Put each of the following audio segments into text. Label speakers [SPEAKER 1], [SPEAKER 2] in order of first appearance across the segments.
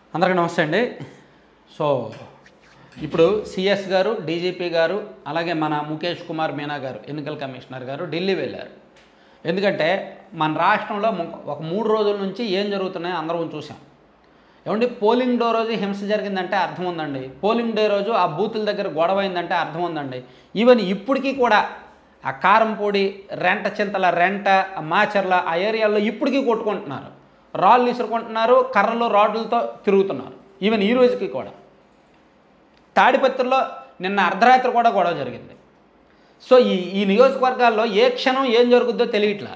[SPEAKER 1] అందరికీ నమస్తే అండి సో ఇప్పుడు సిఎస్ గారు డీజీపీ గారు అలాగే మన ముఖేష్ కుమార్ మీనా గారు ఎన్నికల కమిషనర్ గారు ఢిల్లీ వెళ్ళారు ఎందుకంటే మన రాష్ట్రంలో ము- ఒక మూడు రోజుల నుంచి ఏం జరుగుతున్నాయో అందరం చూసాం ఏమండి పోలింగ్ డే రోజు హింస జరిగిందంటే అర్థం ఉందండి పోలింగ్ డే రోజు ఆ బూతుల దగ్గర గొడవ అయిందంటే అర్థం ఉందండి ఈవెన్ ఇప్పటికీ కూడా ఆ కారంపొడి రెంట చింతల రెంట ఆ మాచర్ల ఆ ఏరియాల్లో ఇప్పటికీ కొట్టుకుంటున్నారు రాళ్ళు ఇసురుకుంటున్నారు కర్రలు రాడ్లతో తిరుగుతున్నారు ఈవెన్ ఈ రోజుకి కూడా తాడిపత్రిలో నిన్న అర్ధరాత్రి కూడా గొడవ జరిగింది సో ఈ ఈ నియోజకవర్గాల్లో ఏ క్షణం ఏం జరుగుద్దో తెలియట్లా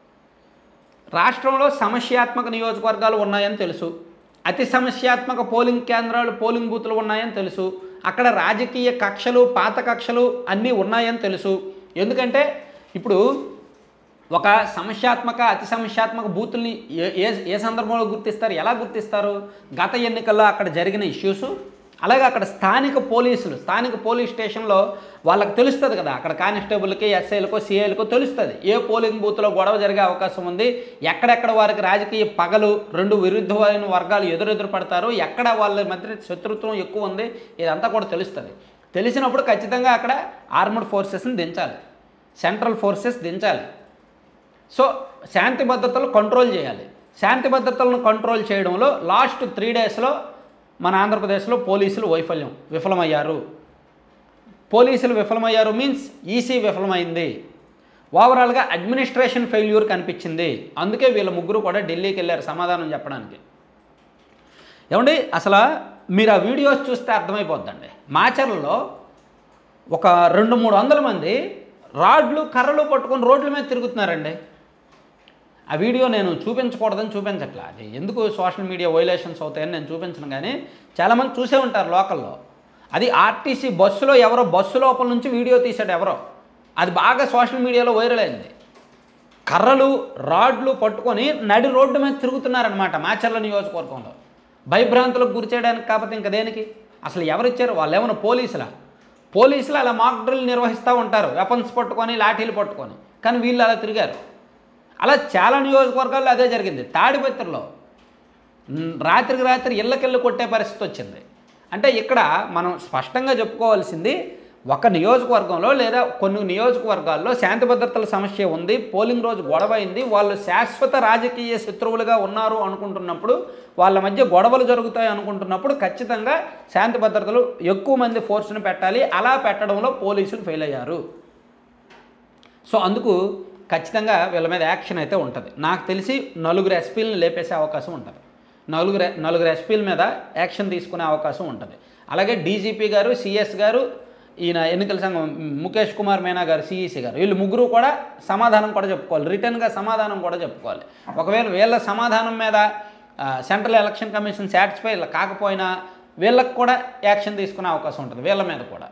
[SPEAKER 1] రాష్ట్రంలో సమస్యాత్మక నియోజకవర్గాలు ఉన్నాయని తెలుసు అతి సమస్యాత్మక పోలింగ్ కేంద్రాలు పోలింగ్ బూతులు ఉన్నాయని తెలుసు అక్కడ రాజకీయ కక్షలు పాత కక్షలు అన్నీ ఉన్నాయని తెలుసు ఎందుకంటే ఇప్పుడు ఒక సమస్యాత్మక అతి సమస్యాత్మక బూతుల్ని ఏ ఏ ఏ సందర్భంలో గుర్తిస్తారు ఎలా గుర్తిస్తారు గత ఎన్నికల్లో అక్కడ జరిగిన ఇష్యూస్ అలాగే అక్కడ స్థానిక పోలీసులు స్థానిక పోలీస్ స్టేషన్లో వాళ్ళకి తెలుస్తుంది కదా అక్కడ కానిస్టేబుల్కి ఎస్ఐలకో సిఐలకో తెలుస్తుంది ఏ పోలింగ్ బూత్లో గొడవ జరిగే అవకాశం ఉంది ఎక్కడెక్కడ వారికి రాజకీయ పగలు రెండు విరుద్ధమైన వర్గాలు ఎదురెదురు పడతారు ఎక్కడ వాళ్ళ మధ్య శత్రుత్వం ఎక్కువ ఉంది ఇదంతా కూడా తెలుస్తుంది తెలిసినప్పుడు ఖచ్చితంగా అక్కడ ఆర్మడ్ ఫోర్సెస్ని దించాలి సెంట్రల్ ఫోర్సెస్ దించాలి సో శాంతి భద్రతలు కంట్రోల్ చేయాలి శాంతి భద్రతలను కంట్రోల్ చేయడంలో లాస్ట్ త్రీ డేస్లో మన ఆంధ్రప్రదేశ్లో పోలీసులు వైఫల్యం విఫలమయ్యారు పోలీసులు విఫలమయ్యారు మీన్స్ ఈసీ విఫలమైంది ఓవరాల్గా అడ్మినిస్ట్రేషన్ ఫెయిల్యూర్ కనిపించింది అందుకే వీళ్ళ ముగ్గురు కూడా ఢిల్లీకి వెళ్ళారు సమాధానం చెప్పడానికి ఏమండి అసలు మీరు ఆ వీడియోస్ చూస్తే అర్థమైపోద్దండి మాచర్లలో ఒక రెండు మూడు వందల మంది రాడ్లు కర్రలు పట్టుకొని రోడ్ల మీద తిరుగుతున్నారండి ఆ వీడియో నేను చూపించకూడదని చూపించట్లా అది ఎందుకు సోషల్ మీడియా వైలేషన్స్ అవుతాయని నేను చూపించను కానీ చాలామంది చూసే ఉంటారు లోకల్లో అది ఆర్టీసీ బస్సులో ఎవరో బస్సు లోపల నుంచి వీడియో తీశాడు ఎవరో అది బాగా సోషల్ మీడియాలో వైరల్ అయింది కర్రలు రాడ్లు పట్టుకొని నడి రోడ్డు మీద తిరుగుతున్నారనమాట మాచర్ల నియోజకవర్గంలో భయభ్రాంతులకు గురి చేయడానికి కాకపోతే ఇంకా దేనికి అసలు ఎవరిచ్చారు వాళ్ళు ఏమైనా పోలీసులా పోలీసులు అలా మాక్ డ్రిల్ నిర్వహిస్తూ ఉంటారు వెపన్స్ పట్టుకొని లాఠీలు పట్టుకొని కానీ వీళ్ళు అలా తిరిగారు అలా చాలా నియోజకవర్గాల్లో అదే జరిగింది తాడిపత్రిలో మ్, రాత్రికి రాత్రి ఇళ్ళకెళ్ళి కొట్టే పరిస్థితి వచ్చింది అంటే ఇక్కడ మనం స్పష్టంగా చెప్పుకోవాల్సింది ఒక నియోజకవర్గంలో లేదా కొన్ని నియోజకవర్గాల్లో శాంతి భద్రతల సమస్య ఉంది పోలింగ్ రోజు గొడవ అయింది వాళ్ళు శాశ్వత రాజకీయ శత్రువులుగా ఉన్నారు అనుకుంటున్నప్పుడు వాళ్ళ మధ్య గొడవలు జరుగుతాయి అనుకుంటున్నప్పుడు ఖచ్చితంగా శాంతి భద్రతలు ఎక్కువ మంది ఫోర్స్ని పెట్టాలి అలా పెట్టడంలో పోలీసులు ఫెయిల్ అయ్యారు సో అందుకు ఖచ్చితంగా వీళ్ళ మీద యాక్షన్ అయితే ఉంటుంది నాకు తెలిసి నలుగురు ఎస్పీలను లేపేసే అవకాశం ఉంటుంది నలుగురు నలుగురు ఎస్పీల మీద యాక్షన్ తీసుకునే అవకాశం ఉంటుంది అలాగే డీజీపీ గారు సిఎస్ గారు ఈయన ఎన్నికల సంఘం ముఖేష్ కుమార్ మీనా గారు సిఈసి గారు వీళ్ళు ముగ్గురు కూడా సమాధానం కూడా చెప్పుకోవాలి రిటర్న్గా సమాధానం కూడా చెప్పుకోవాలి ఒకవేళ వీళ్ళ సమాధానం మీద ఆ, సెంట్రల్ ఎలక్షన్ కమిషన్ సాటిస్ఫై కాకపోయినా వీళ్ళకి కూడా యాక్షన్ తీసుకునే అవకాశం ఉంటుంది వీళ్ళ మీద కూడా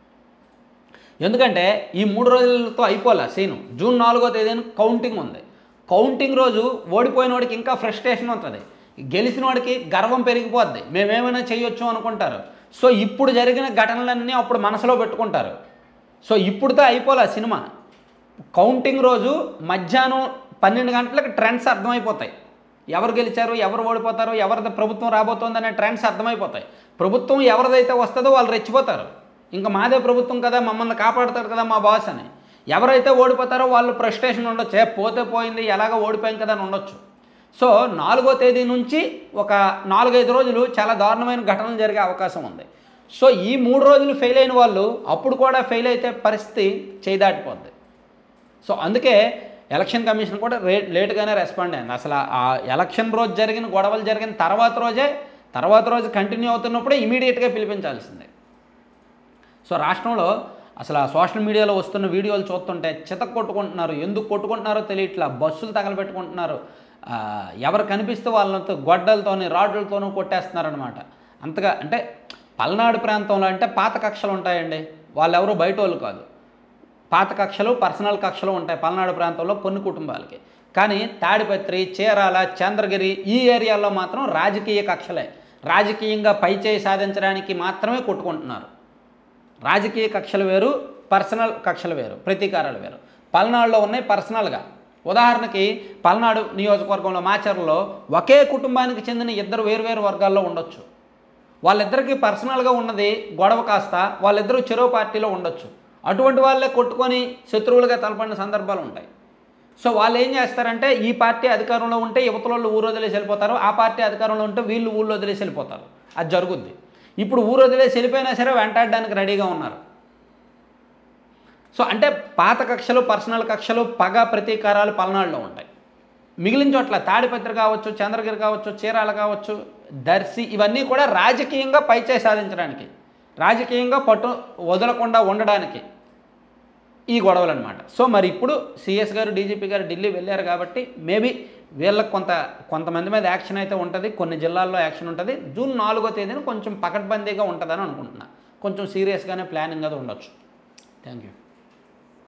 [SPEAKER 1] ఎందుకంటే ఈ మూడు రోజులతో అయిపోలే సీను జూన్ నాలుగో తేదీన కౌంటింగ్ ఉంది కౌంటింగ్ రోజు ఓడిపోయిన వాడికి ఇంకా ఫ్రస్ట్రేషన్ ఉంటుంది గెలిచిన వాడికి గర్వం పెరిగిపోద్ది మేమేమైనా చేయొచ్చు అనుకుంటారు సో ఇప్పుడు జరిగిన ఘటనలన్నీ అప్పుడు మనసులో పెట్టుకుంటారు సో ఇప్పుడుతో అయిపోలే సినిమా కౌంటింగ్ రోజు మధ్యాహ్నం పన్నెండు గంటలకు ట్రెండ్స్ అర్థమైపోతాయి ఎవరు గెలిచారు ఎవరు ఓడిపోతారు ఎవరిది ప్రభుత్వం రాబోతోందనే ట్రెండ్స్ అర్థమైపోతాయి ప్రభుత్వం ఎవరిదైతే వస్తుందో వాళ్ళు రెచ్చిపోతారు ఇంకా మాదే ప్రభుత్వం కదా మమ్మల్ని కాపాడుతారు కదా మా బాస్ అని ఎవరైతే ఓడిపోతారో వాళ్ళు ఫ్రస్ట్రేషన్ ఉండొచ్చు ఏ పోతే పోయింది ఎలాగో ఓడిపోయాం కదా అని ఉండొచ్చు సో నాలుగో తేదీ నుంచి ఒక నాలుగైదు రోజులు చాలా దారుణమైన ఘటనలు జరిగే అవకాశం ఉంది సో ఈ మూడు రోజులు ఫెయిల్ అయిన వాళ్ళు అప్పుడు కూడా ఫెయిల్ అయితే పరిస్థితి చేదాటిపోద్ది సో అందుకే ఎలక్షన్ కమిషన్ కూడా రే లేటుగానే రెస్పాండ్ అయింది అసలు ఆ ఎలక్షన్ రోజు జరిగిన గొడవలు జరిగిన తర్వాత రోజే తర్వాత రోజు కంటిన్యూ అవుతున్నప్పుడే ఇమీడియట్గా పిలిపించాల్సిందే సో రాష్ట్రంలో అసలు ఆ సోషల్ మీడియాలో వస్తున్న వీడియోలు చూస్తుంటే చితక్ కొట్టుకుంటున్నారు ఎందుకు కొట్టుకుంటున్నారో తెలియట్లా బస్సులు తగలబెట్టుకుంటున్నారు ఆ, ఎవరు కనిపిస్తే వాళ్ళతో గొడ్డలతోని రాడ్లతోనూ కొట్టేస్తున్నారనమాట అంతగా అంటే పల్నాడు ప్రాంతంలో అంటే పాత కక్షలు ఉంటాయండి వాళ్ళు ఎవరు బయట వాళ్ళు కాదు పాత కక్షలు పర్సనల్ కక్షలు ఉంటాయి పల్నాడు ప్రాంతంలో కొన్ని కుటుంబాలకి కానీ తాడిపత్రి చీరాల చంద్రగిరి ఈ ఏరియాలో మాత్రం రాజకీయ కక్షలే రాజకీయంగా పైచేయి సాధించడానికి మాత్రమే కొట్టుకుంటున్నారు రాజకీయ కక్షలు వేరు పర్సనల్ కక్షలు వేరు ప్రతీకారాలు వేరు పల్నాడులో ఉన్నాయి పర్సనల్గా ఉదాహరణకి పల్నాడు నియోజకవర్గంలో మాచర్లలో ఒకే కుటుంబానికి చెందిన ఇద్దరు వేరువేరు వర్గాల్లో ఉండొచ్చు వాళ్ళిద్దరికీ పర్సనల్గా ఉన్నది గొడవ కాస్త వాళ్ళిద్దరూ చెరో పార్టీలో ఉండొచ్చు అటువంటి వాళ్ళే కొట్టుకొని శత్రువులుగా తలపడిన సందర్భాలు ఉంటాయి సో వాళ్ళు ఏం చేస్తారంటే ఈ పార్టీ అధికారంలో ఉంటే యువతల వాళ్ళు ఊరు వదిలేసి వెళ్ళిపోతారు ఆ పార్టీ అధికారంలో ఉంటే వీళ్ళు ఊళ్ళో వదిలేసి వెళ్ళిపోతారు అది జరుగుద్ది ఇప్పుడు ఊరు వదిలేసి వెళ్ళిపోయినా సరే వెంటాడడానికి రెడీగా ఉన్నారు సో అంటే పాత కక్షలు పర్సనల్ కక్షలు పగ ప్రతీకారాలు పల్నాడులో ఉంటాయి మిగిలిన చోట్ల తాడిపత్రి కావచ్చు చంద్రగిరి కావచ్చు చీరాల కావచ్చు దర్శి ఇవన్నీ కూడా రాజకీయంగా పైచే సాధించడానికి రాజకీయంగా పట్టు వదలకుండా ఉండడానికి ఈ గొడవలు అనమాట సో మరి ఇప్పుడు సిఎస్ గారు డీజీపీ గారు ఢిల్లీ వెళ్ళారు కాబట్టి మేబీ వీళ్ళకి కొంత కొంతమంది మీద యాక్షన్ అయితే ఉంటుంది కొన్ని జిల్లాల్లో యాక్షన్ ఉంటుంది జూన్ నాలుగో తేదీన కొంచెం పకడ్బందీగా ఉంటుందని అనుకుంటున్నా కొంచెం సీరియస్గానే ప్లానింగ్ అది ఉండొచ్చు థ్యాంక్ యూ